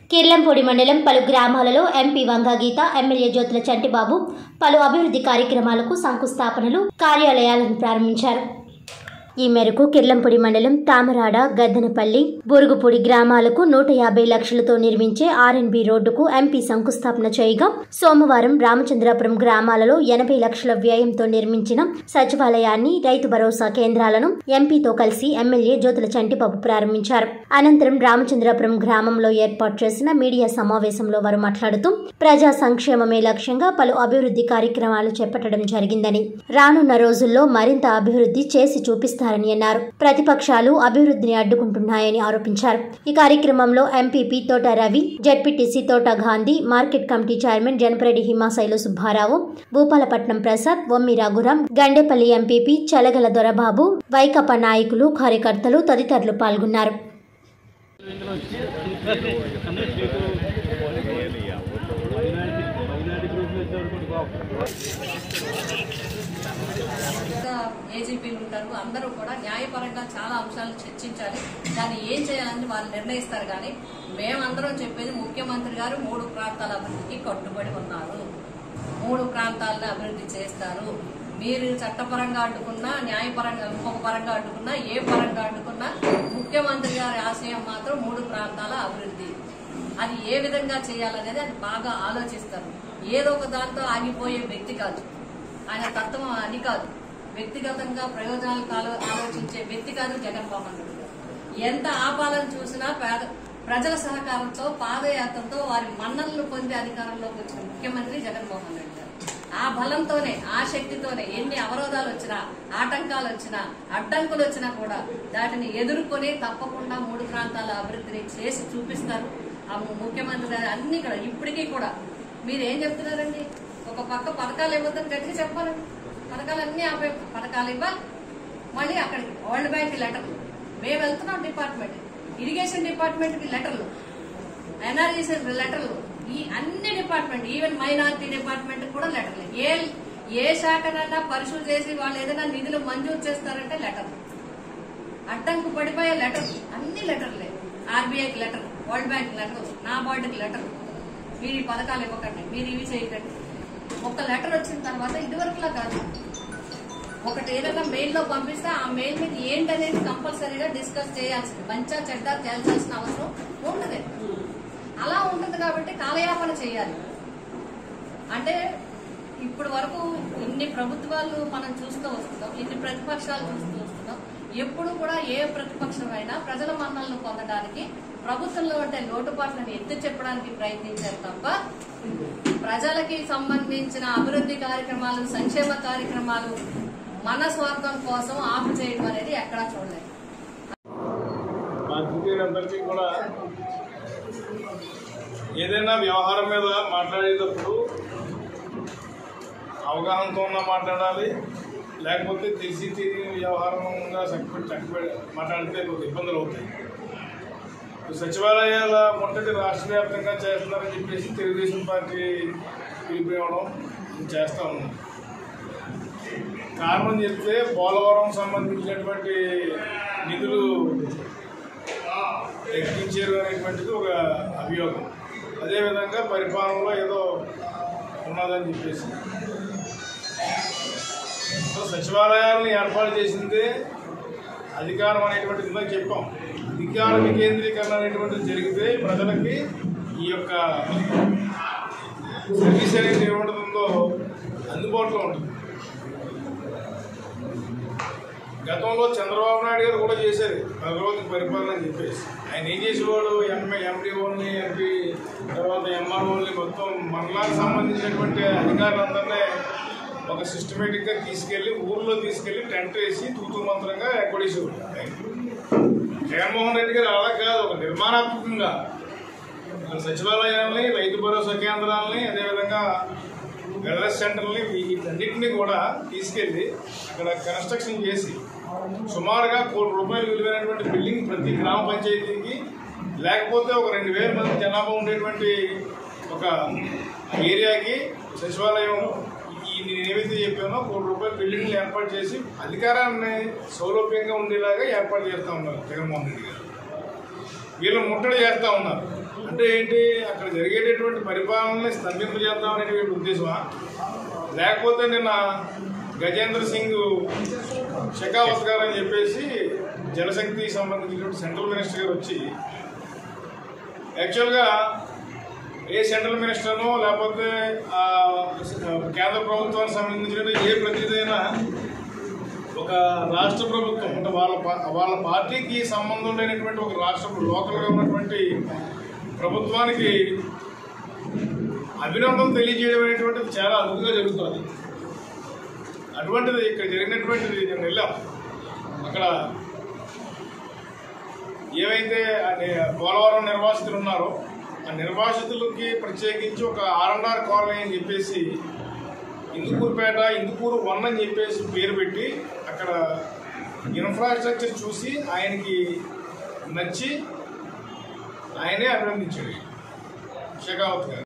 కిర్లంపూడి మండలం పలు గ్రామాలలో ఎంపీ వంగా గీత ఎమ్మెల్యే జ్యోతుల చంటిబాబు పలు అభివృద్ధి కార్యక్రమాలకు శంకుస్థాపనలు కార్యాలయాలను ప్రారంభించారు ఈ మేరకు కిర్లంపూడి మండలం తామరాడ గద్దనపల్లి బురుగుపూడి గ్రామాలకు నూట యాభై లక్షలతో నిర్మించే ఆర్ఎన్బి రోడ్డుకు ఎంపీ శంకుస్థాపన చేయగా సోమవారం రామచంద్రాపురం గ్రామాలలో ఎనభై లక్షల వ్యయంతో నిర్మించిన సచివాలయాన్ని రైతు భరోసా కేంద్రాలను ఎంపీతో కలిసి ఎమ్మెల్యే జ్యోతుల చంటిబాబు ప్రారంభించారు అనంతరం రామచంద్రాపురం గ్రామంలో ఏర్పాటు చేసిన మీడియా సమావేశంలో వారు మాట్లాడుతూ ప్రజా సంక్షేమమే లక్ష్యంగా పలు అభివృద్ధి కార్యక్రమాలు చేపట్టడం జరిగిందని రానున్న రోజుల్లో మరింత అభివృద్ధి చేసి చూపిస్తారని అన్నారు ప్రతిపక్షాలు అభివృద్ధిని అడ్డుకుంటున్నాయని ఆరోపించారు ఈ కార్యక్రమంలో ఎంపీపీ తోట Ravi ZPTC Thota Gandhi market committee chairman Janapareddy Himasailu Subbarao Bhupalapatnam Prasad Vammi Raghuram Gandepalli MPP Chalagala Dorababu వైకపా నాయకులు కార్యకర్తలు తదితరులు పాల్గొన్నారు ఇంకా ఏజీపీలు ఉంటారు అందరూ కూడా న్యాయపరంగా చాలా అంశాలు చర్చించాలి దాన్ని ఏం చేయాలని వాళ్ళు నిర్ణయిస్తారు కానీ మేమందరం చెప్పేది ముఖ్యమంత్రి గారు మూడు ప్రాంతాల అభివృద్ధికి కట్టుబడి ఉన్నారు మూడు ప్రాంతాలను అభివృద్ధి చేస్తారు మీరు చట్టపరంగా అడ్డుకున్నా న్యాయపరంగా ఇంకొక పరంగా అడ్డుకున్నా ఏ పరంగా అడ్డుకున్నా ముఖ్యమంత్రి గారి ఆశయం మాత్రం మూడు ప్రాంతాల అభివృద్ధి అది ఏ విధంగా చేయాలనేది అది బాగా ఆలోచిస్తారు ఏదో ఒక దాంతో ఆగిపోయే వ్యక్తి కాదు ఆయన తత్వం అది కాదు వ్యక్తిగతంగా ప్రయోజనాలు ఆలో- ఆలోచించే వ్యక్తి కాదు జగన్మోహన్ రెడ్డి గారు ఎంత ఆపాలని చూసినా పేద ప్రజల సహకారంతో పాదయాత్రతో వారి మన్ననలు పొంది అధికారంలోకి వచ్చిన ముఖ్యమంత్రి జగన్మోహన్ రెడ్డి గారు ఆ బలంతోనే ఆ శక్తితోనే ఎన్ని అవరోధాలు వచ్చినా ఆటంకాలు వచ్చినా అడ్డంకులు వచ్చినా కూడా దాటిని ఎదుర్కొని తప్పకుండా మూడు ప్రాంతాల అభివృద్ధిని చేసి చూపిస్తారు ఆ ము- ముఖ్యమంత్రి గారు అన్ని కూడా ఇప్పటికీ కూడా మీరు ఏం చెప్తున్నారండి ఒక పక్క పథకాలు ఇవ్వద్దని గట్టిగా చెప్పాలండి పథకాలు అన్ని ఆపే పథకాలు ఇవ్వాలి మళ్ళీ అక్కడికి వరల్డ్ బ్యాంక్ లెటర్లు మేము వెళ్తున్నాం డిపార్ట్మెంట్ ఇరిగేషన్ డిపార్ట్మెంట్ కి లెటర్లు ఎన్ఆర్జీసీ లెటర్లు ఈ అన్ని డిపార్ట్మెంట్ ఈవెన్ మైనారిటీ డిపార్ట్మెంట్ కూడా లెటర్లు ఏ ఏ శాఖనైనా పరిశుభ్ర చేసి వాళ్ళు ఏదైనా నిధులు మంజూరు చేస్తారంటే లెటర్ అడ్డంకు పడిపోయే లెటర్ అన్ని లెటర్లే ఆర్బీఐకి లెటర్ వరల్డ్ బ్యాంక్ లెటర్ నాబార్డుకి లెటర్ మీరు ఈ పథకాలు ఇవ్వకండి మీరు ఇవి చేయకండి ఒక లెటర్ వచ్చిన తర్వాత ఇదివరకులా కాదు ఒకటి ఏదైనా మెయిల్ లో పంపిస్తే ఆ మెయిల్ మీద ఏంటనేది కంపల్సరీగా డిస్కస్ చేయాల్సింది మంచా చెడ్డ తేల్చాల్సిన అవసరం ఉండదు అలా ఉంటుంది కాబట్టి కాలయాపన చేయాలి అంటే ఇప్పటి వరకు ఇన్ని ప్రభుత్వాలు మనం చూస్తూ వస్తున్నాం ఇన్ని ప్రతిపక్షాలు చూస్తూ వస్తున్నాం ఎప్పుడు కూడా ఏ ప్రతిపక్షమైనా ప్రజల మన్నలను పొందడానికి ప్రభుత్వంలో ఉండే లోటుపాట్లను ఎత్తి చెప్పడానికి ప్రయత్నించారు తప్ప ప్రజలకి సంబంధించిన అభివృద్ధి కార్యక్రమాలు సంక్షేమ కార్యక్రమాలు మన స్వార్థం కోసం ఆపు చేయడం అనేది ఎక్కడా చూడలేదు పాత్రికేయులందరికీ కూడా ఏదైనా వ్యవహారం మీద మాట్లాడేటప్పుడు అవగాహనతో ఉన్న మాట్లాడాలి లేకపోతే తెలిసి తెలియని వ్యవహారంగా చక్కబెట్టి చక్కబెట్టి మాట్లాడితే కొంత ఇబ్బందులు అవుతాయి ఇప్పుడు సచివాలయాల మొట్టటి రాష్ట్ర వ్యాప్తంగా చేస్తున్నారని చెప్పేసి తెలుగుదేశం పార్టీ పిలుపు ఇవ్వడం చేస్తూ ఉన్నాం కారణం చెప్తే పోలవరం సంబంధించినటువంటి నిధులు ఎక్కించారు అనేటువంటిది ఒక అభియోగం అదేవిధంగా పరిపాలనలో ఏదో ఉన్నదని చెప్పేసి సో సచివాలయాలను ఏర్పాటు చేసిందే అధికారం అనేటువంటిది ఇందాక చెప్పాం అధికార వికేంద్రీకరణ అనేటువంటిది జరిగితే ప్రజలకి ఈ యొక్క సర్వీస్ అనేది ఏముంటుందో అందుబాటులో ఉంటుంది గతంలో చంద్రబాబు నాయుడు గారు కూడా చేశారు పది రోజులు పరిపాలన అని చెప్పేసి ఆయన ఏం చేసేవాడు ఎంఏ ఎండిఓని ఎంపీ తర్వాత ఎంఆర్ఓని మొత్తం మనలాకి సంబంధించినటువంటి అధికారులందరినీ ఒక సిస్టమేటిక్గా తీసుకెళ్లి ఊర్లో తీసుకెళ్లి టెంట్ వేసి తూతూ మంత్రంగా ఎక్కడేసేవాడు జగన్మోహన్ రెడ్డి గారు అలా కాదు ఒక నిర్మాణాత్మకంగా మన సచివాలయాల్ని రైతు భరోసా కేంద్రాలని అదేవిధంగా వెల్నెస్ సెంటర్ని వీటన్నిటిని కూడా తీసుకెళ్లి అక్కడ కన్స్ట్రక్షన్ చేసి సుమారుగా కోటి రూపాయలు విలువైనటువంటి బిల్డింగ్ ప్రతి గ్రామ పంచాయతీకి లేకపోతే ఒక రెండు వేల మంది జనాభా ఉండేటువంటి ఒక ఏరియాకి సచివాలయం ఈ నేను ఏవైతే చెప్పానో కోటి రూపాయల బిల్డింగ్లు ఏర్పాటు చేసి అధికారాన్ని సౌలభ్యంగా ఉండేలాగా ఏర్పాటు చేస్తూ ఉన్నారు జగన్మోహన్ రెడ్డి గారు వీళ్ళు ముట్టడి చేస్తూ ఉన్నారు అంటే అంటే ఏంటి అక్కడ జరిగేటటువంటి పరిపాలనని స్తంభింపజేద్దాం అనేటువంటి ఉద్దేశమా లేకపోతే నిన్న గజేంద్ర సింగ్ షెకావత్ గారు అని చెప్పేసి జలశక్తికి సంబంధించినటువంటి సెంట్రల్ మినిస్టర్ గారు వచ్చి యాక్చువల్గా ఏ సెంట్రల్ మినిస్టర్నో లేకపోతే ఆ, కేంద్ర ప్రభుత్వానికి సంబంధించిన ఏ ప్రతినిధి అయినా ఒక రాష్ట్ర ప్రభుత్వం అంటే వాళ్ళ పా- వాళ్ళ పార్టీకి సంబంధం లేనటువంటి ఒక రాష్ట్ర లోకల్గా ఉన్నటువంటి ప్రభుత్వానికి అభినందన తెలియజేయడం అనేటువంటిది చాలా అదుపుగా జరుగుతుంది అటువంటిది ఇక్కడ జరిగినటువంటిది నేను వెళ్ళాం అక్కడ ఏవైతే ఆ ని- పోలవరం నిర్వాసితులు ఉన్నారో ఆ నిర్వాసితులకి ప్రత్యేకించి ఒక ఆర్ఎన్ఆర్ కాలనీ అని చెప్పేసి ఇందుకూరుపేట ఇందుకూరు వన్ అని చెప్పేసి పేరు పెట్టి అక్కడ ఇన్ఫ్రాస్ట్రక్చర్ చూసి ఆయనకి నచ్చి ఆయనే అభినందించాడు షెకావత్ గారు